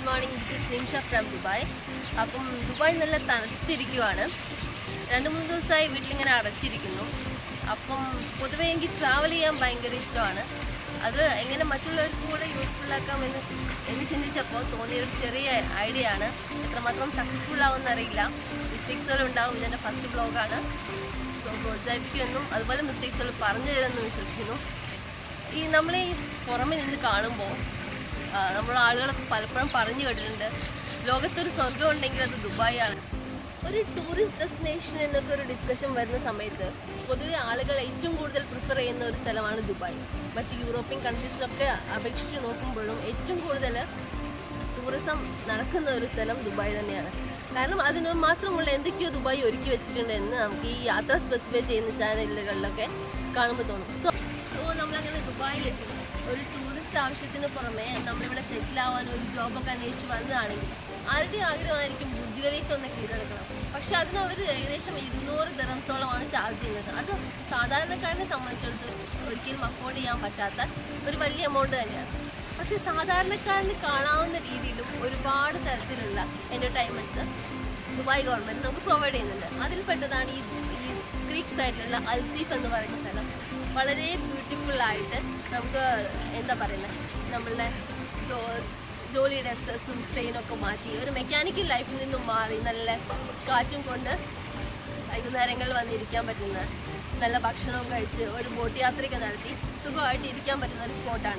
Morning this Nimisha from Dubai അപ്പം Dubai നല്ല തണുത്തിരിക്കുവാണ് രണ്ട് മൂന്ന് ദിവസമായി വീട്ടിലിങ്ങനെ അടച്ചിരിക്കുന്നു അപ്പം പൊതുവേ എനിക്ക് ട്രാവൽ ചെയ്യാൻ ഭയങ്കര ഇഷ്ടമാണ് അത് എങ്ങനെ മറ്റുള്ളവർക്ക് കൂടെ യൂസ്ഫുൾ ആക്കാമെന്ന് എന്ന് ചിന്തിച്ചപ്പോൾ തോന്നിയ ഒരു ചെറിയ ഐഡിയ ആണ് എത്രമാത്രം സക്സസ്ഫുൾ ആവുമെന്ന് അറിയില്ല മിസ്റ്റേക്സുകൾ ഉണ്ടാവും ഇതെൻ്റെ ഫസ്റ്റ് ബ്ലോഗാണ് സോ പ്രോത്സാഹിപ്പിക്കുമെന്നും അതുപോലെ മിസ്റ്റേക്സുകൾ പറഞ്ഞു തരുമെന്ന് വിശ്വസിക്കുന്നു ഈ നമ്മളെ ഈ പുറമെ നിന്ന് കാണുമ്പോൾ നമ്മൾ ആളുകൾ പലപ്പോഴും പറഞ്ഞു കേട്ടിട്ടുണ്ട് ലോകത്തൊരു സ്വർഗം ഉണ്ടെങ്കിൽ അത് ദുബായ് ആണ് ഒരു ടൂറിസ്റ്റ് ഡെസ്റ്റിനേഷൻ എന്നൊക്കെ ഒരു ഡിസ്കഷൻ വരുന്ന സമയത്ത് പൊതുവെ ആളുകൾ ഏറ്റവും കൂടുതൽ പ്രിഫർ ചെയ്യുന്ന ഒരു സ്ഥലമാണ് ദുബായ് മറ്റ് യൂറോപ്യൻ കൺട്രീസിലൊക്കെ അപേക്ഷിച്ച് നോക്കുമ്പോഴും ഏറ്റവും കൂടുതൽ ടൂറിസം നടക്കുന്ന ഒരു സ്ഥലം ദുബായ് തന്നെയാണ് കാരണം അതിന് മാത്രമുള്ള എന്തൊക്കെയോ ദുബായ് ഒരുക്കി വെച്ചിട്ടുണ്ട് എന്ന് നമുക്ക് ഈ യാത്ര സ്പെസിഫൈ ചെയ്യുന്ന ചാനലുകളിലൊക്കെ കാണുമ്പോൾ തോന്നും സോ സോ നമ്മളങ്ങനെ ദുബായിലെത്തി ഒരു ടൂറിസ്റ്റ് ആവശ്യത്തിന് പുറമെ നമ്മളിവിടെ സെറ്റിൽ ആവാൻ ഒരു ജോബൊക്കെ അന്വേഷിച്ച് വന്നതാണെങ്കിൽ ആരുടെ ആഗ്രഹമായിരിക്കും ബുദ്ധികളിലേക്ക് ഒന്ന് കീഴടക്കണം പക്ഷെ അതിന് അവർ ഏകദേശം ഇരുന്നൂറ് ദിറംസോളമാണ് ചാർജ് ചെയ്യുന്നത് അത് സാധാരണക്കാരനെ സംബന്ധിച്ചിടത്തോളം ഒരിക്കലും അഫോർഡ് ചെയ്യാൻ പറ്റാത്ത ഒരു വലിയ എമൗണ്ട് തന്നെയാണ് പക്ഷെ സാധാരണക്കാരന് കാണാവുന്ന രീതിയിലും ഒരുപാട് തരത്തിലുള്ള എൻ്റർടൈൻമെൻറ്റ്സ് ദുബായ് ഗവൺമെൻറ് നമുക്ക് പ്രൊവൈഡ് ചെയ്യുന്നുണ്ട് അതിൽപ്പെട്ടതാണ് ഈ ഈ ഗ്രീക്ക് സൈഡിലുള്ള അൽസീഫ് എന്ന് പറയുന്ന സ്ഥലം വളരെ ബ്യൂട്ടിഫുൾ ആയിട്ട് നമുക്ക് എന്താ പറയുന്നത് നമ്മളുടെ ജോ ജോലിയുടെ സ്ട്രെസ്സും സ്ട്രെയിനൊക്കെ മാറ്റി ഒരു മെക്കാനിക്കൽ ലൈഫിൽ നിന്നും മാറി നല്ല കാറ്റും കൊണ്ട് വൈകുന്നേരങ്ങളിൽ വന്നിരിക്കാൻ പറ്റുന്ന നല്ല ഭക്ഷണവും കഴിച്ച് ഒരു ബോട്ട് യാത്രയൊക്കെ നടത്തി സുഖമായിട്ട് ഇരിക്കാൻ പറ്റുന്ന ഒരു സ്പോട്ടാണ്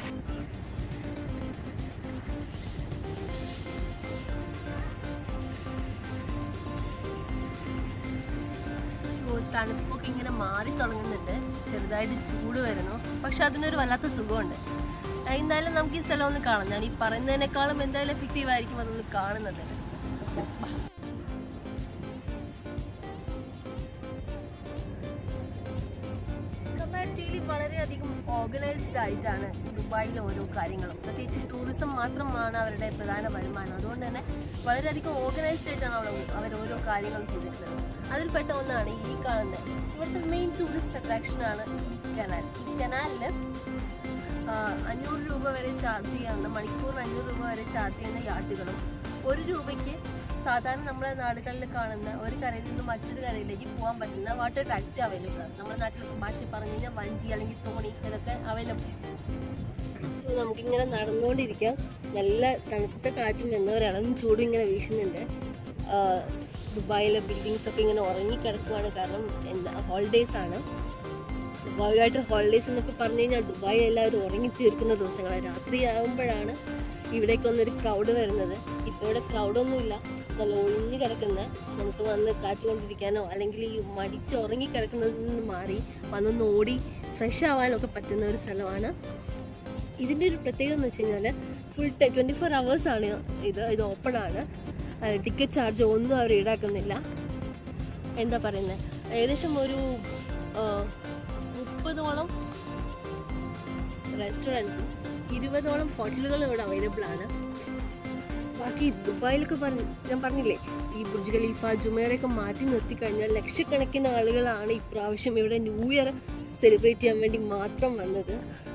സോ തണുപ്പൊക്കെ ഇങ്ങനെ മാറി തുടങ്ങുന്നുണ്ട് ചെറുതായിട്ട് ചൂട് വരുന്നു പക്ഷെ അതിനൊരു വല്ലാത്ത സുഖമുണ്ട് ആ, എന്തായാലും നമുക്ക് ഈ സ്ഥലം ഒന്ന് കാണാം ഞാൻ ഈ പറയുന്നതിനേക്കാളും എന്തായാലും എഫക്റ്റീവ് ആയിരിക്കും അതൊന്ന് കാണുന്നത് കമ്പാരിറ്റീവ്ലി വളരെയധികം ഓർഗനൈസ്ഡ് ആയിട്ടാണ് ദുബായിലെ ഓരോ കാര്യങ്ങളും പ്രത്യേകിച്ച് ടൂറിസം മാത്രമാണ് അവരുടെ പ്രധാന വരുമാനം അതുകൊണ്ട് തന്നെ വളരെയധികം ഓർഗനൈസ്ഡ് ആയിട്ടാണ് അവിടെ അവർ ഓരോ കാര്യങ്ങളും ചെയ്തിട്ടുള്ളത് അതിൽപ്പെട്ട ഒന്നാണ് ഈ കാണുന്നത് ഇവിടുത്തെ മെയിൻ ടൂറിസ്റ്റ് അട്രാക്ഷനാണ് ഈ കനാൽ ഈ കനാലിൽ അഞ്ഞൂറ് രൂപ വരെ ചാർജ് ചെയ്യാവുന്ന മണിക്കൂറിന് അഞ്ഞൂറ് രൂപ വരെ ചാർജ് ചെയ്യുന്ന യാട്ടുകളും ഒരു രൂപയ്ക്ക് സാധാരണ നമ്മുടെ നാടുകളിൽ കാണുന്ന ഒരു കരയിൽ നിന്ന് മറ്റൊരു കരയിലേക്ക് പോകാൻ പറ്റുന്ന വാട്ടർ ടാക്സി അവൈലബിൾ ആണ് നമ്മുടെ നാട്ടിൽ ഭാഷയിൽ പറഞ്ഞു കഴിഞ്ഞാൽ വഞ്ചി അല്ലെങ്കിൽ തോണി ഇതൊക്കെ അവൈലബിൾ സോ നമുക്കിങ്ങനെ നടന്നുകൊണ്ടിരിക്കാം നല്ല തണുത്ത കാറ്റും എന്ന ഒരിളം ചൂടും ഇങ്ങനെ വീശുന്നുണ്ട് ആ, ദുബായിലെ ബിൽഡിങ്സ് ഒക്കെ ഇങ്ങനെ ഉറങ്ങിക്കിടക്കുവാണ് കാരണം എന്താ ഹോളിഡേയ്സ് ആണ് സ്വാഭാവികമായിട്ട് ഹോളിഡേയ്സ് എന്നൊക്കെ പറഞ്ഞു കഴിഞ്ഞാൽ ദുബായ് എല്ലാവരും ഉറങ്ങി തീർക്കുന്ന ദിവസങ്ങളാണ് രാത്രി ആകുമ്പോഴാണ് ഇവിടേക്ക് വന്നൊരു ക്രൗഡ് വരുന്നത് ഇപ്പോൾ ഇവിടെ ക്രൗഡൊന്നുമില്ല നല്ല ഒഴിഞ്ഞു കിടക്കുന്ന നമുക്ക് വന്ന് കാറ്റ് കൊണ്ടിരിക്കാനോ അല്ലെങ്കിൽ ഈ മടിച്ച് ഉറങ്ങി കിടക്കുന്നതിൽ നിന്ന് മാറി വന്നൊന്ന് ഓടി ഫ്രഷ് ആവാനൊക്കെ പറ്റുന്ന ഒരു സ്ഥലമാണ് ഇതിൻ്റെ ഒരു പ്രത്യേകത എന്ന് വെച്ച് കഴിഞ്ഞാൽ ഫുൾ ടൈം ട്വൻറ്റി ഫോർ ആണ് ഇത് ഇത് ഓപ്പൺ ആണ് ടിക്കറ്റ് ചാർജ് ഒന്നും അവർ ഈടാക്കുന്നില്ല എന്താ പറയുന്നത് ഏകദേശം ഒരു ആ, മുപ്പതോളം റെസ്റ്റോറൻറ്റ്സും ഇരുപതോളം ഹോട്ടലുകളും ഇവിടെ അവൈലബിൾ ആണ് ബാക്കി ദുബായിലൊക്കെ പറഞ്ഞ ഞാൻ പറഞ്ഞില്ലേ ഈ ബുർജ് ഖലീഫ ജുമേറൊക്കെ മാറ്റി നിർത്തി കഴിഞ്ഞാൽ ലക്ഷക്കണക്കിന് ആളുകളാണ് ഇപ്രാവശ്യം ഇവിടെ ന്യൂ ഇയർ സെലിബ്രേറ്റ് ചെയ്യാൻ വേണ്ടി മാത്രം വന്നത്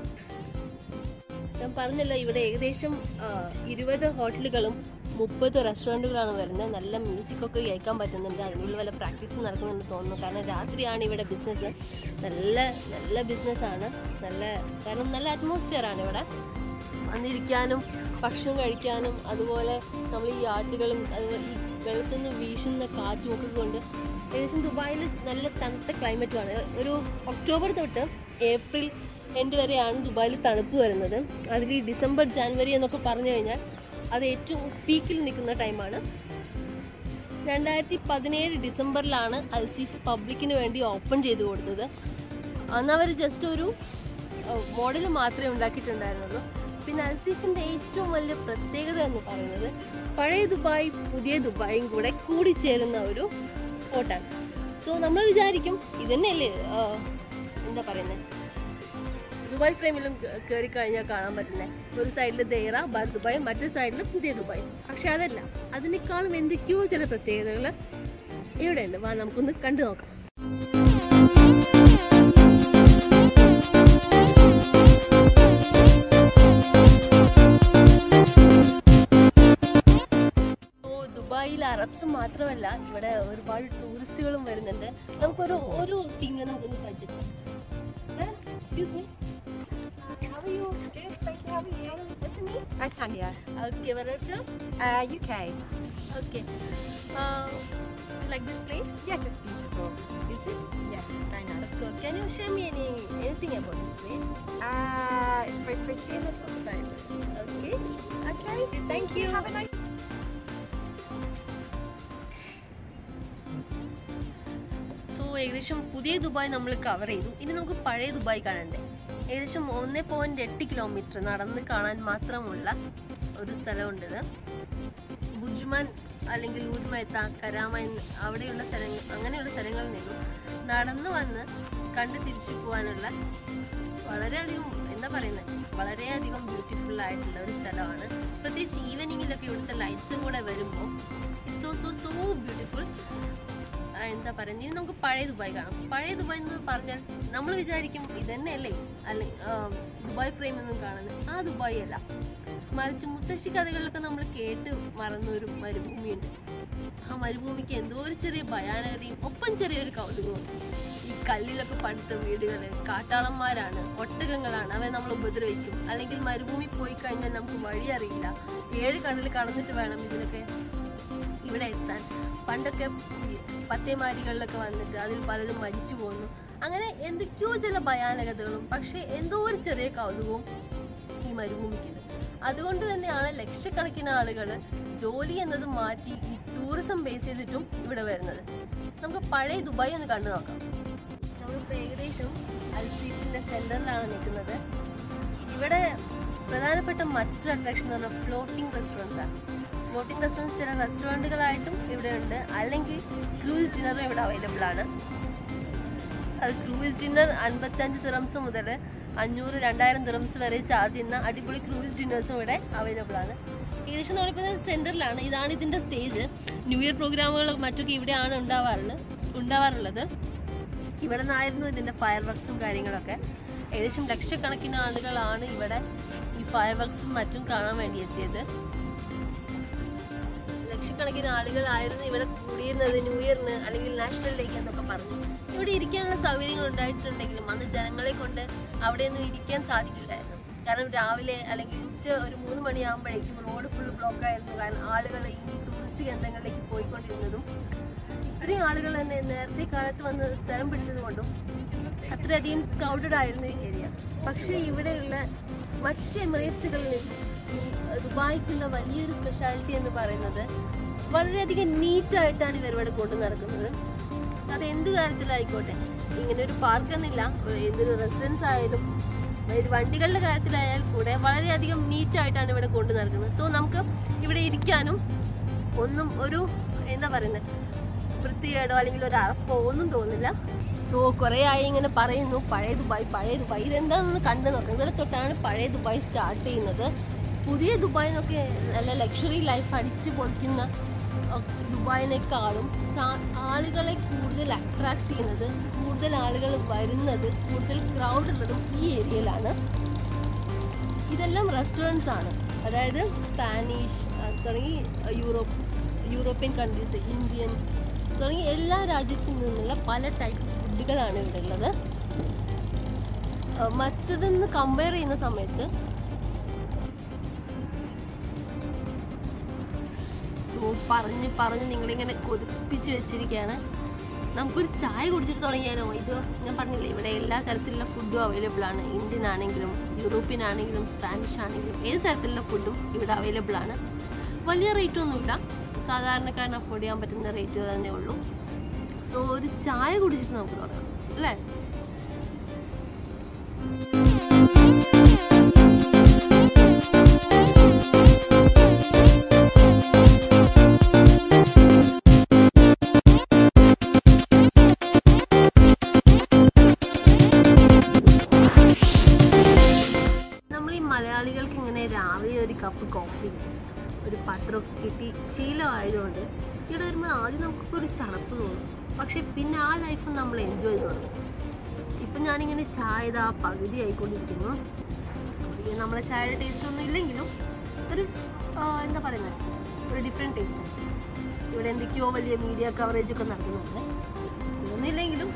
ഞാൻ പറഞ്ഞല്ലോ ഇവിടെ ഏകദേശം ആ, ഇരുപത് ഹോട്ടലുകളും മുപ്പത് റെസ്റ്റോറൻറ്റുകളാണ് വരുന്നത് നല്ല മ്യൂസിക് ഒക്കെ കേൾക്കാൻ പറ്റുന്നുണ്ട് അതിനുള്ള വല്ല പ്രാക്ടീസ് നടക്കുന്നുണ്ട് തോന്നുന്നു കാരണം രാത്രിയാണ് ഇവിടെ ബിസിനസ് നല്ല നല്ല ബിസിനസ്സാണ് നല്ല കാരണം നല്ല അറ്റ്മോസ്ഫിയർ ആണ് ഇവിടെ വന്നിരിക്കാനും ഭക്ഷണം കഴിക്കാനും അതുപോലെ നമ്മൾ ഈ ആട്ടുകളും അതുപോലെ ഈ വെള്ളത്തിൽ നിന്ന് വീശുന്ന കാറ്റും ഒക്കെ കൊണ്ട് ഏകദേശം ദുബായിൽ നല്ല തണുത്ത ക്ലൈമറ്റുമാണ് ഒരു ഒക്ടോബർ തൊട്ട് ഏപ്രിൽ എൻഡ് വരെയാണ് ദുബായിൽ തണുപ്പ് വരുന്നത് അതിൽ ഈ ഡിസംബർ ജാനുവരി എന്നൊക്കെ പറഞ്ഞു കഴിഞ്ഞാൽ അത് ഏറ്റവും പീക്കിൽ നിൽക്കുന്ന ടൈമാണ് രണ്ടായിരത്തി പതിനേഴ് ഡിസംബറിലാണ് അൽസീഫ് പബ്ലിക്കിന് വേണ്ടി ഓപ്പൺ ചെയ്ത് കൊടുത്തത് അന്ന് അവർ ജസ്റ്റ് ഒരു മോഡൽ മാത്രമേ ഉണ്ടാക്കിയിട്ടുണ്ടായിരുന്നുള്ളൂ പിന്നെ അൽസീഫിൻ്റെ ഏറ്റവും വലിയ പ്രത്യേകത എന്ന് പറയുന്നത് പഴയ ദുബായ് പുതിയ ദുബായും കൂടെ കൂടിച്ചേരുന്ന ഒരു സ്പോട്ടാണ് സോ നമ്മൾ വിചാരിക്കും ഇതന്നെയല്ലേ ആ, എന്താ പറയുന്നത് ദുബായ് ഫ്രെയിമിലും കയറി കഴിഞ്ഞാൽ കാണാൻ പറ്റുന്നത് ഒരു സൈഡിൽ ദേറ ബാർ ദുബായ് മറ്റേ സൈഡിൽ പുതിയ ദുബായ് പക്ഷെ അതല്ല അതിനേക്കാളും എന്തൊക്കെയോ ചില പ്രത്യേകതകൾ ഇവിടെയുണ്ട് വാ നമുക്കൊന്ന് കണ്ടു നോക്കാം അറബ്സ് മാത്രമല്ല ഇവിടെ ഒരുപാട് ടൂറിസ്റ്റുകളും വരുന്നുണ്ട് നമുക്കൊരു ഒരു ടീമിനെ നമുക്കൊന്ന് പരിചയം excuse me How are you? Good, thank you. How are you? What's your name? Uh, Tanya. Okay, where are you from? Uh, UK. Okay. Uh, you like this place? Yes, it's beautiful. Is it? Yes, it's very nice. So can you share me any anything about this place? Uh, it's very pretty and there's lots of boats. Okay. Okay. Thank you. Have a nice so ഏകദേശം പുതിയ Dubai നമ്മൾ cover ചെയ്തു ഇനി നമുക്ക് പഴയ Dubai കാണണ്ടേ ഏകദേശം ഒന്ന് പോയിന്റ് എട്ട് കിലോമീറ്റർ നടന്ന് കാണാൻ മാത്രമുള്ള ഒരു സ്ഥലമുണ്ടത് ബുജ്മാൻ അല്ലെങ്കിൽ ഊദ്മയത്ത കരാമൻ അവിടെയുള്ള സ്ഥലങ്ങൾ അങ്ങനെയുള്ള സ്ഥലങ്ങളിൽ നിന്നും നടന്നു വന്ന് കണ്ട് തിരിച്ചു പോകാനുള്ള വളരെയധികം എന്താ പറയുന്നത് വളരെയധികം ബ്യൂട്ടിഫുൾ ആയിട്ടുള്ള ഒരു സ്ഥലമാണ് പ്രത്യേകിച്ച് ഈവനിങ്ങിലൊക്കെ ഇവിടുത്തെ ലൈറ്റ്സും കൂടെ വരുമ്പോൾ it's so so so beautiful എന്താ പറയുക ഇനി നമുക്ക് പഴയ ദുബായ് കാണാം പഴയ ദുബായ് എന്ന് പറഞ്ഞാൽ നമ്മൾ വിചാരിക്കും ഇതന്നെയല്ലേ അല്ലെ ദുബായ് ഫ്രെയിം ഒന്നും കാണുന്നത് ആ ദുബായ് അല്ല മറിച്ച് മുത്തശ്ശി കഥകളിലൊക്കെ നമ്മൾ കേട്ട് മറന്ന ഒരു മരുഭൂമിയുണ്ട് ആ മരുഭൂമിക്ക് എന്തോ ഒരു ചെറിയ ഭയാനകതയും ഒപ്പം ചെറിയൊരു കൗതുകവും ഈ കല്ലിലൊക്കെ പടുത്ത വീടുകൾ കാട്ടാളന്മാരാണ് ഒട്ടകങ്ങളാണ് അവയെ നമ്മൾ ഉപദ്രവിക്കും അല്ലെങ്കിൽ മരുഭൂമി പോയി കഴിഞ്ഞാൽ നമുക്ക് വഴി അറിയില്ല ഏഴ് കണ്ണിൽ കടന്നിട്ട് വേണം ഇതിനൊക്കെ ഇവിടെ എത്താൻ പണ്ടൊക്കെ ഈ പത്തേമാരികളിലൊക്കെ വന്നിട്ട് അതിൽ പലരും മരിച്ചു പോകുന്നു അങ്ങനെ എന്തൊക്കെയോ ചില ഭയാനകതകളും പക്ഷെ എന്തോ ഒരു ചെറിയ കൗതുകവും ഈ മരുഭൂമിക്കുണ്ട് അതുകൊണ്ട് തന്നെയാണ് ലക്ഷക്കണക്കിന് ആളുകൾ ജോലി എന്നത് മാറ്റി ഈ ടൂറിസം ബേസ് ചെയ്തിട്ടും ഇവിടെ വരുന്നത് നമുക്ക് പഴയ ദുബായ് ഒന്ന് കണ്ടു നോക്കാം നമ്മളിപ്പോൾ ഏകദേശം അൽസീറ്റിന്റെ സെന്ററിലാണ് നിൽക്കുന്നത് ഇവിടെ പ്രധാനപ്പെട്ട മറ്റൊരു അട്രാക്ഷൻ എന്ന് പറഞ്ഞാൽ ഫ്ലോട്ടിംഗ് റെസ്റ്റോറൻറ്റ്സ് ആണ് ഫ്ലോട്ടിംഗ് റെസ്റ്റോറൻറ്റ്സ് ചില റെസ്റ്റോറൻറ്റുകളായിട്ടും ഇവിടെ ഉണ്ട് അല്ലെങ്കിൽ ക്രൂസ് ഡിന്നറും ഇവിടെ അവൈലബിൾ ആണ് അത് ക്രൂസ് ഡിന്നർ അൻപത്തഞ്ച് ദിറംസ് മുതൽ അഞ്ഞൂറ് രണ്ടായിരം ദിറംസ് വരെ ചാർജ് ചെയ്യുന്ന അടിപൊളി ക്രൂസ് ഡിന്നേഴ്സും ഇവിടെ അവൈലബിൾ ആണ് ഏകദേശം നമ്മളിപ്പോൾ സെൻറ്ററിലാണ് ഇതാണ് ഇതിൻ്റെ സ്റ്റേജ് ന്യൂ ഇയർ പ്രോഗ്രാമുകളും മറ്റൊക്കെ ഇവിടെയാണ് ഉണ്ടാവാറുള്ളത് ഉണ്ടാവാറുള്ളത് ഇവിടെ നിന്നായിരുന്നു ഇതിൻ്റെ ഫയർ വർക്ക്സും കാര്യങ്ങളൊക്കെ ഏകദേശം ലക്ഷക്കണക്കിന് ആളുകളാണ് ഇവിടെ ഈ ഫയർ വർക്ക്സും മറ്റും കാണാൻ വേണ്ടി എത്തിയത് ലക്ഷക്കണക്കിന് ആളുകളായിരുന്നു ഇവിടെ കൂടിയിരുന്നത് ന്യൂ ഇയറിന് അല്ലെങ്കിൽ നാഷണൽ ഡേക്ക് എന്നൊക്കെ പറഞ്ഞു ഇവിടെ ഇരിക്കാനുള്ള സൗകര്യങ്ങൾ ഉണ്ടായിട്ടുണ്ടെങ്കിലും അന്ന് ജനങ്ങളെ കൊണ്ട് അവിടെയൊന്നും ഇരിക്കാൻ സാധിക്കില്ലായിരുന്നു കാരണം രാവിലെ അല്ലെങ്കിൽ ഉച്ച ഒരു മൂന്ന് മണിയാകുമ്പോഴേക്കും റോഡ് ഫുൾ ബ്ലോക്ക് ആയിരുന്നു കാരണം ആളുകൾ ഈ ടൂറിസ്റ്റ് കേന്ദ്രങ്ങളിലേക്ക് പോയിക്കൊണ്ടിരുന്നതും ഇത്രയും ആളുകൾ തന്നെ നേരത്തെ കാലത്ത് വന്ന് സ്ഥലം പിടിച്ചതുകൊണ്ടും അത്രയധികം ക്രൗഡഡ് ആയിരുന്നു ഈ ഏരിയ പക്ഷേ ഇവിടെയുള്ള മറ്റ് എമിറേറ്റ്സുകളിൽ ഈ ദുബായ്ക്കുള്ള വലിയൊരു സ്പെഷ്യാലിറ്റി എന്ന് പറയുന്നത് വളരെയധികം നീറ്റായിട്ടാണ് ഇവർ ഇവിടെ കൊണ്ടു നടക്കുന്നത് അത് എന്ത് കാര്യത്തിലായിക്കോട്ടെ ഇങ്ങനെ ഒരു പാർക്ക് എന്നില്ല എന്തൊരു റെസിഡൻസ് ആയാലും ഒരു വണ്ടികളുടെ കാര്യത്തിലായാൽ കൂടെ വളരെയധികം നീറ്റായിട്ടാണ് ഇവിടെ കൊണ്ടു നടക്കുന്നത് സോ നമുക്ക് ഇവിടെ ഇരിക്കാനും ഒന്നും ഒരു എന്താ പറയുന്നത് വൃത്തികേടോ അല്ലെങ്കിൽ ഒരു അറപ്പോ ഒന്നും തോന്നില്ല സോ കുറേ ആയി ഇങ്ങനെ പറയുന്നു പഴയ ദുബായ് പഴയ ദുബായ് ഇതെന്താണെന്ന് കണ്ടു നോക്കാം ഇവിടെ തൊട്ടാണ് പഴയ ദുബായ് സ്റ്റാർട്ട് ചെയ്യുന്നത് പുതിയ ദുബായ് എന്നൊക്കെ നല്ല ലക്ഷറി ലൈഫ് അടിച്ചു പൊളിക്കുന്ന അഹ് ദുബായിനേക്കാളും സാ- ആളുകളെ കൂടുതൽ അട്രാക്ട് ചെയ്യുന്നത് കൂടുതൽ ആളുകൾ വരുന്നത് കൂടുതൽ ക്രൗഡ് ഉള്ളതും ഈ ഏരിയയിലാണ് ഇതെല്ലാം റെസ്റ്റോറൻറ്റ്സ് ആണ് അതായത് സ്പാനിഷ് അഹ് തുടങ്ങി ah Europe European countries Indian തുടങ്ങി എല്ലാ രാജ്യത്തു നിന്നുള്ള പല ടൈപ്പ് ഫുഡുകളാണ് ഇവിടെ ഉള്ളത് അഹ് മറ്റതെന്ന് കമ്പയർ ചെയ്യുന്ന സമയത്ത് സോ പറഞ്ഞ് പറഞ്ഞ് നിങ്ങളിങ്ങനെ കൊതിപ്പിച്ച് വെച്ചിരിക്കുകയാണ് നമുക്കൊരു ചായ കുടിച്ചിട്ട് തുടങ്ങിയാലോ ഇത് ഞാൻ പറഞ്ഞില്ലേ ഇവിടെ എല്ലാ തരത്തിലുള്ള ഫുഡും അവൈലബിൾ ആണ് ഇന്ത്യൻ ആണെങ്കിലും യൂറോപ്യൻ ആണെങ്കിലും സ്പാനിഷ് ആണെങ്കിലും ഏത് തരത്തിലുള്ള ഫുഡും ഇവിടെ അവൈലബിൾ ആണ് വലിയ റേറ്റ് ഒന്നുമില്ല സാധാരണക്കാരന് അഫോർഡ് ചെയ്യാൻ പറ്റുന്ന റേറ്റുകൾ തന്നെ ഉള്ളൂ സോ ഒരു ചായ കുടിച്ചിട്ട് നമുക്ക് തുടങ്ങാം അല്ലേ നമ്മൾ ഈ മലയാളികൾക്ക് ഇങ്ങനെ രാവിലെ ഒരു കപ്പ് കോഫി ഒരു പത്രമൊക്കെ കിട്ടി ശീലമായതുകൊണ്ട് ഇവിടെ വരുമ്പോൾ ആദ്യം നമുക്കൊക്കെ ഒരു ചടപ്പ് തോന്നും പക്ഷെ പിന്നെ ആ ലൈഫ് നമ്മൾ എൻജോയ് ചെയ്ത് തുടങ്ങും ഇപ്പം ഞാനിങ്ങനെ ചായ ഇതാ പകുതി ആയിക്കൊണ്ടിരിക്കുന്നു ഈ നമ്മളെ ചായയുടെ ടേസ്റ്റ് ഒന്നും ഇല്ലെങ്കിലും ഒരു ആ, എന്താ പറയുന്നത് ഒരു ഡിഫറെൻറ്റ് ടേസ്റ്റ് ഇവിടെ എന്തൊക്കെയോ വലിയ മീഡിയ കവറേജ് ഒക്കെ നടക്കുന്നുണ്ട് ഇതൊന്നുമില്ലെങ്കിലും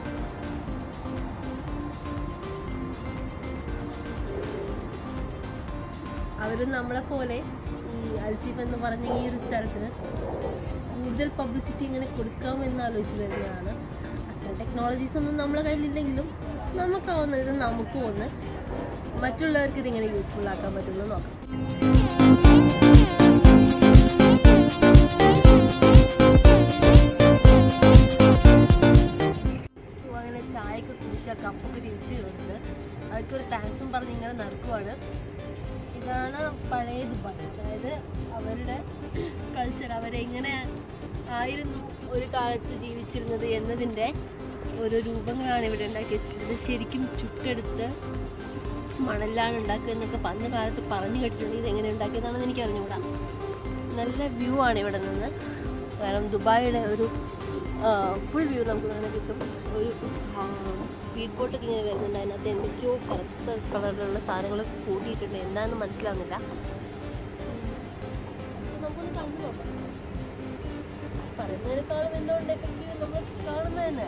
അവരും നമ്മളെ പോലെ ഈ അൽസീഫ് എന്ന് പറഞ്ഞ ഈ ഒരു സ്ഥലത്തിന് കൂടുതൽ പബ്ലിസിറ്റി ഇങ്ങനെ കൊടുക്കാമെന്ന് ആലോചിച്ച് വരുന്നതാണ് അത്ര ടെക്നോളജീസ് ഒന്നും നമ്മളെ കയ്യിലില്ലെങ്കിലും നമുക്കാവുന്ന ഇത് നമുക്കും ഒന്ന് മറ്റുള്ളവർക്ക് ഇതിങ്ങനെ യൂസ്ഫുൾ ആക്കാൻ പറ്റുമെന്ന് നോക്കാം സോ അങ്ങനെ ചായയൊക്കെ കുടിച്ച കപ്പൊക്കെ തിരിച്ച് കൊടുത്ത് അവർക്കൊരു താങ്ക്സും പറഞ്ഞ് ഇങ്ങനെ നടക്കുവാണ് ഇതാണ് പഴയ ദുബായ് അതായത് അവരുടെ കൾച്ചർ അവരെങ്ങനെ ആയിരുന്നു ഒരു കാലത്ത് ജീവിച്ചിരുന്നത് എന്നതിൻ്റെ ഓരോ രൂപങ്ങളാണ് ഇവിടെ ഉണ്ടാക്കി വെച്ചിട്ടുള്ളത് ശരിക്കും ചുട്ടെടുത്ത് മണലാണ് ഉണ്ടാക്കുക എന്നൊക്കെ പണ്ട് കാലത്ത് പറഞ്ഞു കേട്ടിട്ടുണ്ട് ഇത് എങ്ങനെ ഉണ്ടാക്കിയതാണെന്ന് എനിക്ക് അറിഞ്ഞുകൂടാ നല്ല വ്യൂ ആണ് ഇവിടെ നിന്ന് കാരണം ദുബായിയുടെ ഒരു ഫുൾ വ്യൂ നമുക്ക് അങ്ങനെ കിട്ടും ഒരു സ്പീഡ് ബോട്ടൊക്കെ ഇങ്ങനെ വരുന്നുണ്ട് അതിനകത്ത് എന്തൊക്കെയോ കറുത്ത കളറിലുള്ള സാധനങ്ങളൊക്കെ കൂട്ടിയിട്ടുണ്ട് എന്താണെന്ന് മനസ്സിലാവുന്നില്ല So നമുക്കൊന്ന് കണ്ടു നോക്കാം പറയുന്നതിനേക്കാളും എന്തുകൊണ്ട് എഫക്റ്റീവ് നമ്മൾ കാണുന്നത് തന്നെ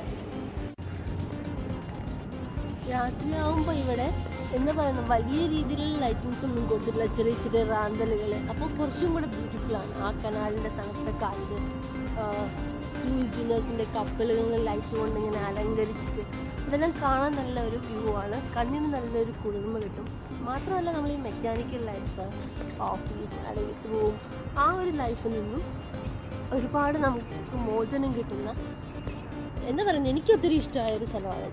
രാത്രിയാവുമ്പോൾ ഇവിടെ എന്താ പറയുന്നത് വലിയ രീതിയിലുള്ള ലൈറ്റിങ്സ് ഒന്നും കൊടുത്തില്ല ചെറിയ ചെറിയ റാന്തലുകൾ അപ്പോൾ കുറച്ചും കൂടെ ബ്യൂട്ടിഫുൾ ആണ് ആ കനാലിൻ്റെ തണുത്ത കാറ്റ് ക്രൂസ് ഡിന്നേഴ്സിൻ്റെ കപ്പലുകൾ ലൈറ്റ് കൊണ്ട് ഇങ്ങനെ അലങ്കരിച്ചിട്ട് ഇതെല്ലാം കാണാൻ നല്ല ഒരു വ്യൂ ആണ് കണ്ണിന് നല്ലൊരു കുളിർമ കിട്ടും മാത്രമല്ല നമ്മൾ ഈ മെക്കാനിക്കൽ ലൈഫ് ഓഫീസ് അല്ലെങ്കിൽ റൂം ആ ഒരു ലൈഫിൽ നിന്നും ഒരുപാട് നമുക്ക് മോചനം കിട്ടുന്ന എന്താ പറയുന്നത് എനിക്ക് ഒത്തിരി ഇഷ്ടമായ ഒരു സ്ഥലമാണ്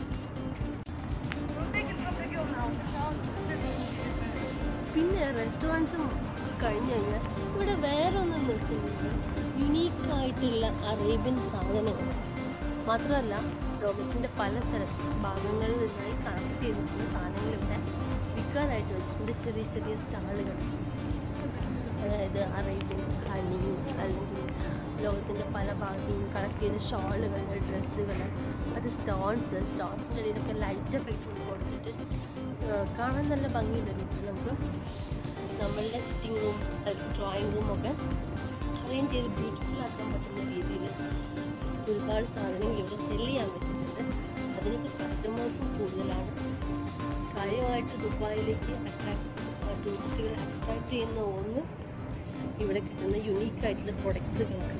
പിന്നെ റെസ്റ്റോറൻറ്റ്സും കഴിഞ്ഞ് കഴിഞ്ഞാൽ ഇവിടെ വേറെ ഒന്നെന്ന് വെച്ചിട്ടുണ്ടെങ്കിൽ യുണീക്കായിട്ടുള്ള അറേബ്യൻ സാധനങ്ങൾ മാത്രമല്ല ലോകത്തിൻ്റെ പല സ്ഥലത്തും ഭാഗങ്ങളിൽ നിന്നായി കളക്ട് ചെയ്തിട്ടുള്ള സാധനങ്ങൾ ഇവിടെ വിൽക്കാനായിട്ട് വെച്ചിട്ടുണ്ട് ചെറിയ ചെറിയ സ്റ്റാളുകൾ അതായത് അറേബ്യൻ ഹണി അല്ലെങ്കിൽ ലോകത്തിൻ്റെ പല ഭാഗത്തു നിന്ന് കളക്ട് ചെയ്ത ഷോളുകൾ ഡ്രസ്സുകൾ അത് സ്റ്റോൺസ് സ്റ്റോൺസിൻ്റെ ഇടയിലൊക്കെ ലൈറ്റ് എഫക്റ്റ് കൊടുത്തിട്ട് ആ, കാണാൻ നല്ല ഭംഗിയുണ്ട് ഇപ്പം നമുക്ക് നമ്മളുടെ സിറ്റിംഗ് റൂം ഡ്രോയിങ് റൂം ഒക്കെ അറേഞ്ച് ചെയ്ത് ബ്യൂട്ടിഫുൾ ആക്കാൻ പറ്റുന്ന രീതിയിൽ ഒരുപാട് സാധനങ്ങൾ ഇവിടെ സെല് ചെയ്യാൻ വെച്ചിട്ടുണ്ട് അതിനൊക്കെ കസ്റ്റമേഴ്സും കൂടുതലാണ് കാര്യമായിട്ട് ദുബായിലേക്ക് അട്രാക്ട് ടൂറിസ്റ്റുകളെ അട്രാക്ട് ചെയ്യുന്ന ഒന്ന് ഇവിടെ കിട്ടുന്ന യുണീക്ക് ആയിട്ടുള്ള പ്രൊഡക്ട്സുകളാണ്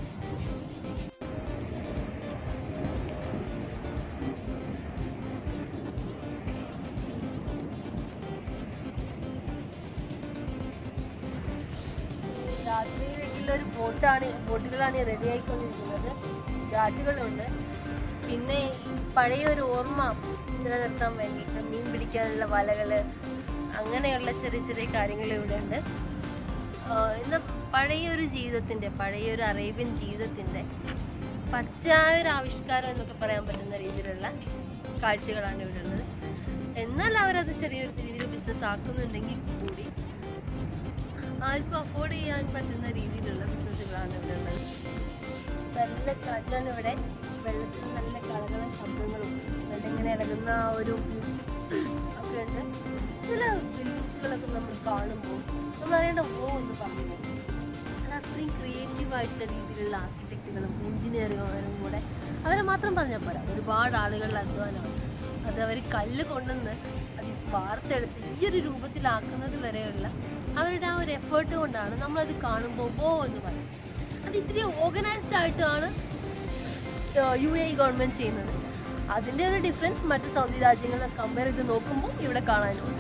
രാത്രിയിലേക്കുള്ള ഒരു ബോട്ടാണ് ബോട്ടുകളാണ് റെഡി ആയിക്കൊണ്ടിരിക്കുന്നത് യാറ്റുകളുണ്ട് പിന്നെ ഈ പഴയ ഒരു ഓർമ്മ നിലനിർത്താൻ വേണ്ടിയിട്ട് മീൻ പിടിക്കാനുള്ള വലകള് അങ്ങനെയുള്ള ചെറിയ ചെറിയ കാര്യങ്ങൾ ഇവിടെ ഉണ്ട് ഇന്ന് പഴയ ഒരു ജീവിതത്തിൻ്റെ പഴയ ഒരു അറേബ്യൻ ജീവിതത്തിൻ്റെ പച്ചയായ ഒരു ആവിഷ്കാരം എന്നൊക്കെ പറയാൻ പറ്റുന്ന രീതിയിലുള്ള കാഴ്ചകളാണ് ഇവിടെ ഉള്ളത് എന്നാൽ അവരത് ചെറിയൊരു രീതിയിൽ ബിസിനസ് ആക്കുന്നുണ്ടെങ്കിൽ കൂടി ആർക്കും അഫോർഡ് ചെയ്യാൻ പറ്റുന്ന രീതിയിലുള്ള ബിസിനസ്സുകളാണ് ഇവിടെ ഉള്ളത് നല്ല കാറ്റാണ് ഇവിടെ വെള്ളത്തിൽ നല്ല കളകള ശബ്ദങ്ങളും വെള്ളം ഇങ്ങനെ ഇളകുന്ന ആ ഒരു ഒക്കെ ഉണ്ട് ചില ബിൽഡിങ്സുകളൊക്കെ നമ്മൾ കാണുമ്പോൾ നമ്മൾ അറിയേണ്ട ഓ എന്ന് പറഞ്ഞു പോകും. അത് അത്രയും ക്രിയേറ്റീവ് ആയിട്ടുള്ള രീതിയിലുള്ള ആർക്കിടെക്റ്റുകളും എഞ്ചിനീയറിങ്ങുകളും കൂടെ അവരെ മാത്രം പറഞ്ഞാൽ പോരാ ഒരുപാട് ആളുകളുടെ അധ്വാനമാണ് അത് അവർ കല്ല് കൊണ്ടുവന്ന് അത് വാർത്തെടുത്ത് ഈ ഒരു രൂപത്തിലാക്കുന്നത് വരെയുള്ള അവരുടെ ആ ഒരു എഫേർട്ട് കൊണ്ടാണ് നമ്മളത് കാണുമ്പോൾ ഓ എന്ന് പറയും അത് ഇത്തിരി ഓർഗനൈസ്ഡ് ആയിട്ടാണ് യു എ ഗവൺമെൻറ് ചെയ്യുന്നത് അതിൻ്റെ ഒരു ഡിഫറൻസ് മറ്റ് സൗദി രാജ്യങ്ങളെ കമ്പയർ ചെയ്ത് നോക്കുമ്പോൾ ഇവിടെ കാണാനുണ്ട്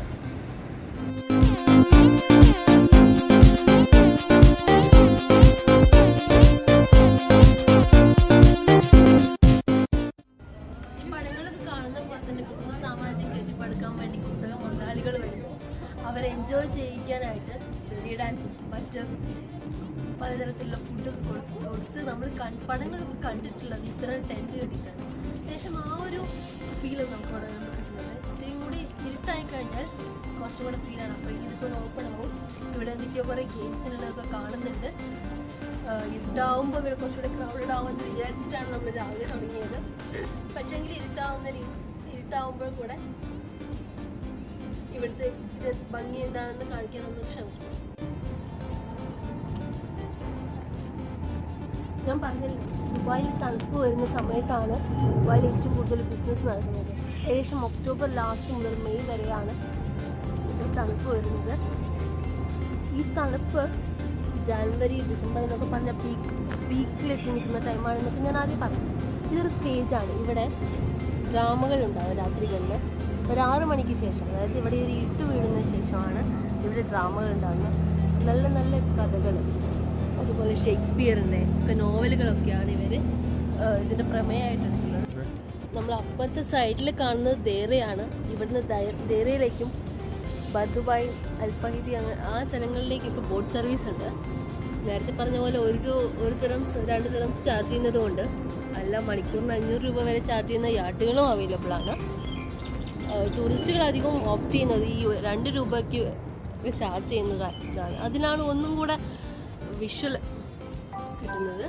ഈ പടങ്ങളൊക്കെ കാണുന്ന പോലെ തന്നെ കുടുംബ സാമ്രാജ്യം കെട്ടിപ്പടുക്കാൻ വേണ്ടി കുത്തക മുതലാളികൾ വരുന്നു അവരെ എൻജോയ് ചെയ്യിക്കാനായിട്ട് വെടി ഡാൻസും മറ്റ് പലതരത്തിലുള്ള ഫുഡൊക്കെ കൊടുത്ത് കൊടുത്ത് നമ്മൾ കൺ പടങ്ങളൊക്കെ കണ്ടിട്ടുള്ളത് ഇത്തരം ടെൻറ്റ് കെട്ടിയിട്ടാണ് ഏകദേശം ആ ഒരു ഫീൽ നമുക്ക് അവിടെ നിന്ന് കിട്ടുന്നത് ഇത്രയും കൂടി ഇരുട്ടായി കഴിഞ്ഞാൽ കുറച്ചും കൂടെ ഫീലാണ് അപ്പോൾ ഇതിപ്പോൾ ഓപ്പൺ ആവും ഇവിടെ എന്തൊക്കെയോ കുറേ ഗെയിംസിനുള്ളതൊക്കെ കാണുന്നുണ്ട് ആഹ് ഇരുട്ടാവുമ്പോൾ ഇവിടെ കുറച്ചുകൂടെ ക്രൗഡഡ് ആവുമെന്ന് വിചാരിച്ചിട്ടാണ് നമ്മൾ രാവിലെ തുടങ്ങിയത് പക്ഷെങ്കിൽ ഇരുട്ടാവുന്ന രീതി ഇരുട്ടാവുമ്പോൾ കൂടെ ഇവിടുത്തെ ഇത് ഭംഗി എന്താണെന്ന് കാണിക്കാനൊന്ന് ശ്രമിക്കും ഞാൻ പറഞ്ഞില്ല ദുബായിൽ തണുപ്പ് വരുന്ന സമയത്താണ് ദുബായിൽ ഏറ്റവും കൂടുതൽ ബിസിനസ് നടക്കുന്നത് ഏകദേശം ഒക്ടോബർ ലാസ്റ്റ് മുതൽ മെയ് വരെയാണ് ഇവിടെ തണുപ്പ് വരുന്നത് ഈ തണുപ്പ് ജാനുവരി ഡിസംബർ എന്നൊക്കെ പറഞ്ഞ പീക്ക് പീക്കിലെത്തി നിൽക്കുന്ന ടൈമാണെന്നൊക്കെ ഞാൻ ആദ്യം പറഞ്ഞു ഇതൊരു സ്റ്റേജാണ് ഇവിടെ ഡ്രാമകളുണ്ടാവും രാത്രികളിൽ ഒരു ആറ് മണിക്ക് ശേഷം അതായത് ഇവിടെ ഒരു ഇട്ട് വീഴുന്ന ശേഷമാണ് ഇവിടെ ഡ്രാമകൾ ഉണ്ടാകുന്നത് നല്ല നല്ല കഥകൾ അതുപോലെ ഷേക്സ്പിയറിൻ്റെ ഒക്കെ നോവലുകളൊക്കെയാണ് ഇവർ ഇതിൻ്റെ പ്രമേയമായിട്ടെടുക്കുന്നത് നമ്മൾ അപ്പുറത്തെ സൈഡിൽ കാണുന്നത് ദേറയാണ് ഇവിടുന്ന് ദയ- ദേറയിലേക്കും ബദുബായ് അൽഫഹീദി അങ്ങനെ ആ സ്ഥലങ്ങളിലേക്കൊക്കെ ബോട്ട് സർവീസ് ഉണ്ട് നേരത്തെ പറഞ്ഞ പോലെ ഒരു രൂ- ഒരു ദിറംസ് രണ്ട് ദിറംസ് ചാർജ് ചെയ്യുന്നത് കൊണ്ട് അല്ല മണിക്കൂറിന് അഞ്ഞൂറ് രൂപ വരെ ചാർജ് ചെയ്യുന്ന യാട്ടുകളും അവൈലബിൾ ആണ് ടൂറിസ്റ്റുകൾ അധികം ഓപ്റ്റ് ചെയ്യുന്നത് ഈ രണ്ട് രൂപയ്ക്ക് ചാർജ് ചെയ്യുന്നത് ഇതാണ് അതിനാണ് ഒന്നും കൂടെ വിഷ്വൽ കിട്ടുന്നത്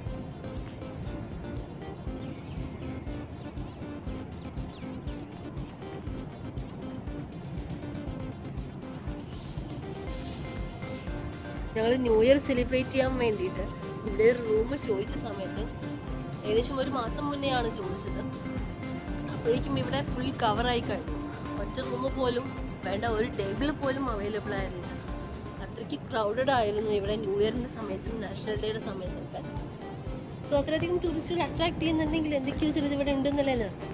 ഞങ്ങൾ ന്യൂ ഇയർ സെലിബ്രേറ്റ് ചെയ്യാൻ വേണ്ടിയിട്ട് ഇവിടെ ഒരു റൂം ചോദിച്ച സമയത്ത് ഏകദേശം ഒരു മാസം മുന്നെയാണ് ചോദിച്ചത് അപ്പോഴേക്കും ഇവിടെ ഫുൾ കവറായി കഴിഞ്ഞു ഒറ്റ റൂം പോലും വേണ്ട ഒരു ടേബിൾ പോലും അവൈലബിൾ ആയിരുന്നില്ല അത്രയ്ക്ക് ക്രൗഡഡ് ആയിരുന്നു ഇവിടെ ന്യൂ ഇയറിൻ്റെ സമയത്തും നാഷണൽ ഡേയുടെ സമയത്തൊക്കെ സോ അത്രയധികം ടൂറിസ്റ്റുകൾ അട്രാക്ട് ചെയ്യുന്നുണ്ടെങ്കിൽ എന്തൊക്കെയോ ചിലത് ഇവിടെ ഉണ്ടെന്നല്ലേ നിർത്തം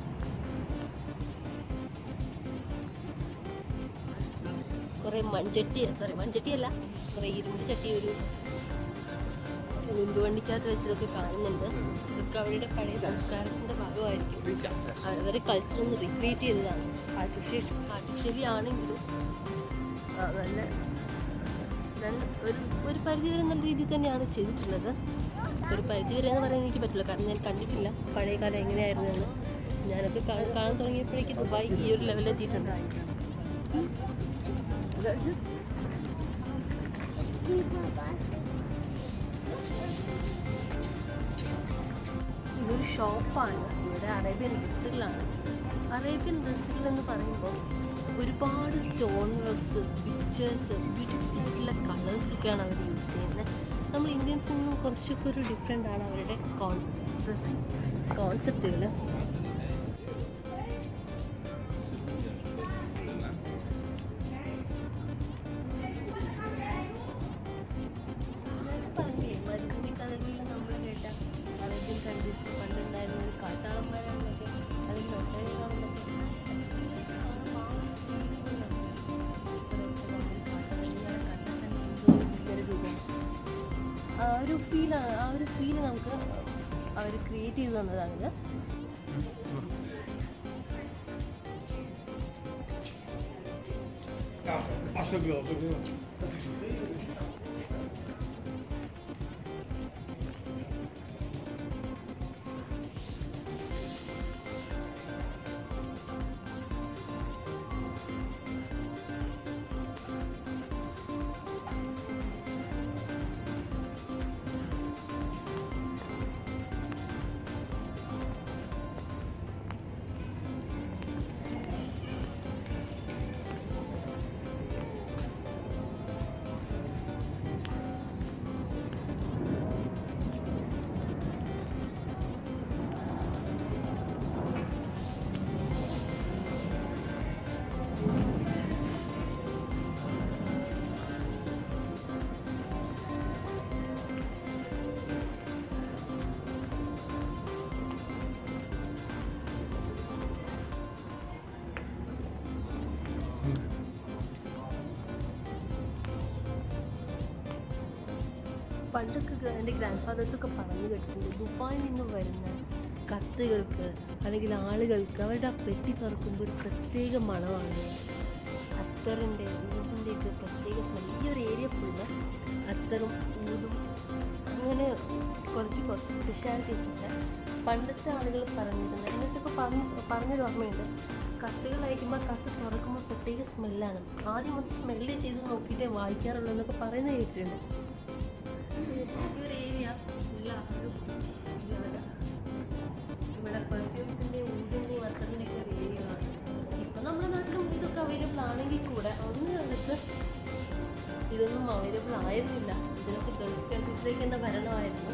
കുറെ മൺചട്ടി സോറി മൺചട്ടിയല്ല കുറെ ഇരുമ്പ് ചട്ടി ഒരു ഉന്തുവണ്ടിക്കകത്ത് വെച്ചതൊക്കെ കാണുന്നുണ്ട് ഇതൊക്കെ അവരുടെ പഴയ സംസ്കാരത്തിന്റെ ഭാഗമായിരിക്കും അവരുടെ കൾച്ചർ ഒന്ന് റിക്രിയേറ്റ് ചെയ്തതാണ് ആർട്ടിഫിഷ്യൽ ആർട്ടിഫിഷ്യലി ആണെങ്കിലും ആ, നല്ല നല്ല ഒരു ഒരു പരിധിവരെ നല്ല രീതിയിൽ തന്നെയാണ് ചെയ്തിട്ടുള്ളത് ഒരു പരിധിവരെ എന്ന് പറയാൻ എനിക്ക് പറ്റില്ല കാരണം ഞാൻ കണ്ടിട്ടില്ല പഴയ കാലം എങ്ങനെയായിരുന്നു എന്ന് ഞാനൊക്കെ കാണാൻ കാണാൻ തുടങ്ങിയപ്പോഴേക്ക് ദുബായ് ഈ ഒരു ലെവലിൽ എത്തിയിട്ടുണ്ട് ഇതൊരു ഷോപ്പാണ് ഇവിടെ അറേബ്യൻ ഡ്രസ്സുകളാണ് അറേബ്യൻ ഡ്രസ്സുകൾ എന്ന് പറയുമ്പോൾ ഒരുപാട് സ്റ്റോൺ വർക്ക്സ് പിക്ചേഴ്സ് ബ്യൂട്ടിഫുൾ ആയിട്ടുള്ള കളേഴ്സൊക്കെയാണ് അവർ യൂസ് ചെയ്യുന്നത് നമ്മൾ ഇന്ത്യൻസിൽ നിന്നും കുറച്ചൊക്കെ ഒരു ഡിഫറെൻ്റ് ആണ് അവരുടെ കോൺ ഡ്രസ് കോൺസെപ്റ്റുകൾ പറഞ്ഞില്ലേ മരുഭൂമി കഥകളിൽ നമ്മൾ കേട്ട അറേബ്യൻ കൺട്രീസ് പണ്ടുണ്ടായിരുന്ന ഒരു കാട്ടാളന്മാരാണെന്നൊക്കെ അല്ലെങ്കിൽ ഒട്ടകങ്ങളാണെന്നൊക്കെ ആ ഒരു ഫീലാണ് ആ ഒരു ഫീല് നമുക്ക് അവർ ക്രിയേറ്റ് ചെയ്ത് തന്നതാണിത് Alsjeblieft, alsjeblieft. പണ്ടൊക്കെ ഗ്ര- എൻ്റെ ഗ്രാൻഡ് ഫാദേഴ്സൊക്കെ പറഞ്ഞു കേട്ടിട്ടുണ്ട് ദുബായിൽ നിന്ന് വരുന്ന കത്തുകൾക്ക് അല്ലെങ്കിൽ ആളുകൾക്ക് അവരുടെ ആ പെട്ടി തുറക്കുമ്പോൾ ഒരു പ്രത്യേക മണമാണ് അത്തറിൻ്റെ ഊതിൻ്റെയൊക്കെ പ്രത്യേക സ്മെൽ ഈ ഒരു ഏരിയ ഫുള്ള് അത്തറും ഊതും അങ്ങനെ കുറച്ച് കുറച്ച് സ്പെഷ്യാലിറ്റീസ് ഉണ്ട് പണ്ടത്തെ ആളുകൾ പറഞ്ഞിട്ടുണ്ട് എന്നിട്ടൊക്കെ പറഞ്ഞ് പറഞ്ഞൊരു ഓർമ്മയുണ്ട് കത്തുകൾ അയക്കുമ്പോൾ കത്ത് തുറക്കുമ്പോൾ പ്രത്യേക സ്മെല്ലാണ് ആദ്യം അത് സ്മെല്ല് ചെയ്ത് നോക്കിയിട്ടേ വായിക്കാറുള്ളൂ എന്നൊക്കെ പറയുന്നത് കേട്ടിട്ടുണ്ട് ഈ ഒരു ഏരിയ ഇവിടെ പെർഫ്യൂംസിൻ്റെ ഊതിൻ്റെയും അത്തറിൻ്റെയൊക്കെ ഒരു ഏരിയകളാണ് ഇപ്പം നമ്മുടെ നാട്ടിലും ഇതൊക്കെ അവൈലബിൾ ആണെങ്കിൽ കൂടെ അന്ന് കാലത്ത് ഇതൊന്നും അവൈലബിൾ ആയിരുന്നില്ല ഇതിനൊക്കെ ഗൾഫ് കൺട്രീസിലേക്ക് തന്നെ വരണമായിരുന്നു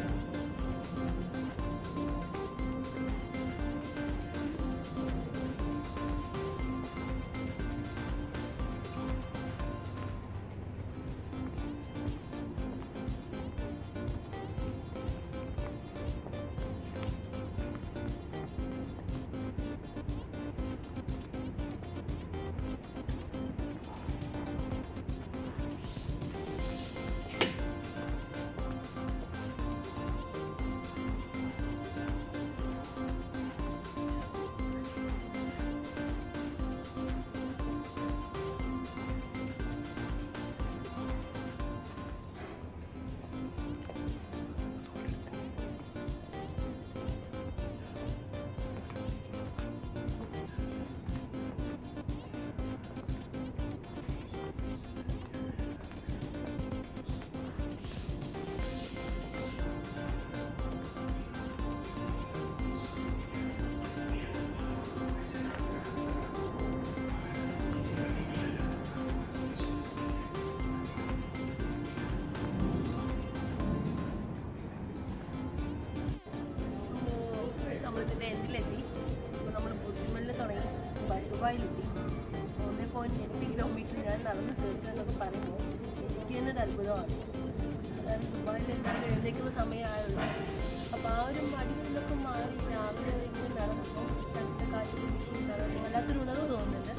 നമ്മളിതിൻ്റെ എൻഡിലെത്തി അപ്പോൾ നമ്മൾ ബുദ്ധിമല്ലിൽ തുടങ്ങി ദുബായ് ദുബായിലെത്തി ഒന്നേ പോയിൻറ്റ് എട്ട് കിലോമീറ്റർ ഞാൻ നടന്ന് തീർത്തു എന്നൊക്കെ പറയുമ്പോൾ എനിക്ക് തന്നെ ഒരു അത്ഭുതമാണ് സാധാരണ ദുബായിൽ എന്തായാലും എഴുന്നേക്കുന്ന സമയമായുള്ളൂ അപ്പോൾ ആ ഒരു മടികളിലൊക്കെ മാറി രാവിലെ ഇങ്ങനെ നടന്നപ്പോൾ തണുത്ത കാറ്റ് പിടിച്ച് നടന്നു വല്ലാത്തൊരു ഉണർവ് തോന്നുന്നുണ്ട്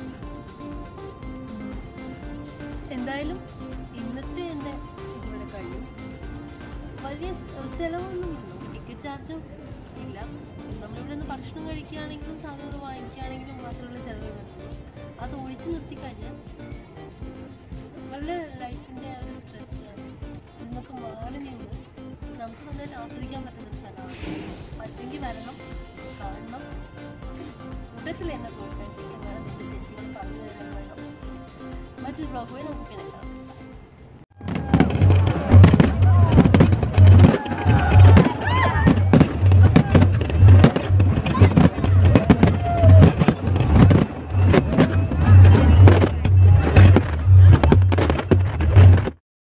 എന്തായാലും ഇന്നത്തെ എൻ്റെ ഇതിവിടെ കഴിഞ്ഞു വലിയ ചിലവൊന്നുമില്ല ടിക്കറ്റ് ചാർജും ഇല്ല നമ്മളിവിടെ നിന്ന് ഭക്ഷണം കഴിക്കുകയാണെങ്കിലും സാധനങ്ങൾ വാങ്ങിക്കുകയാണെങ്കിലും മാത്രമുള്ള ചിലവ് വരുന്നുള്ളൂ അത് ഒഴിച്ചു നിർത്തിക്കഴിഞ്ഞാൽ വളരെ ലൈഫിൻ്റെ ആ ഒരു സ്ട്രെസ് ഇതിന്നൊക്കെ മാറി നിന്ന് നമുക്ക് നന്നായിട്ട് ആസ്വദിക്കാൻ പറ്റുന്നൊരു സ്ഥലമാണ് പറ്റുമെങ്കിൽ വരണം കാണണം കൂട്ടത്തിൽ എന്നെ പ്രോത്സാഹിപ്പിക്കാൻ വേണം നിന്റെ ചേച്ചികൾ പറഞ്ഞു തരാൻ വേണം മറ്റൊരു ബ്ലോഗ് വഴി നമുക്ക് പിന്നെ കാണാം